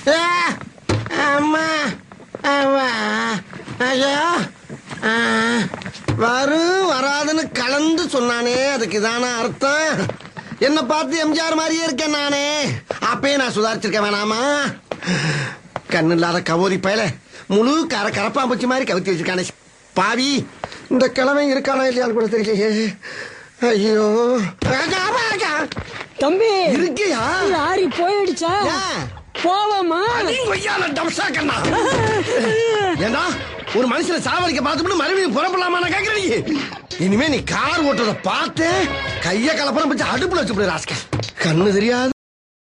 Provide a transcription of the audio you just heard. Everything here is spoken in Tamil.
ஏ, அம்மா அம்மா, ஐயோ ஆ, வரும் வராதுன்னு கலந்து சொன்னானே அதுக்கு இதான அர்த்தம் என்ன பார்த்து எம்ஜிஆர் மாதிரியே இருக்கேன் நானே அப்பயே நான் சுதாரிச்சிருக்க வேணாமா கண்ணு இல்லாத கவோரி பயல முழு கர கரப்பாம்பூச்சி மாதிரி கவுத்தி வச்சிருக்கானே பாவி இந்த கிழமை இருக்கானா இல்லையான்னு கூட தெரியலையே ஐயோ ஆமா, ஆமா. தம்பி இருக்கியா லாரி போயிடுச்சா ஏன்? போவோமா நீ கொய்யால டம்சா கண்ணா ஏண்டா ஒரு மனுஷனை சாவடிக்க பார்த்துட்டு மறுபடியும் புறப்படலாமா நான் கேக்குறேன் நீ இனிமே நீ கார் ஓட்டுறத பார்த்து கைய கலப்படம் வச்சு அடுப்புல வச்சு ராஸ்கல் கண்ணு தெரியாது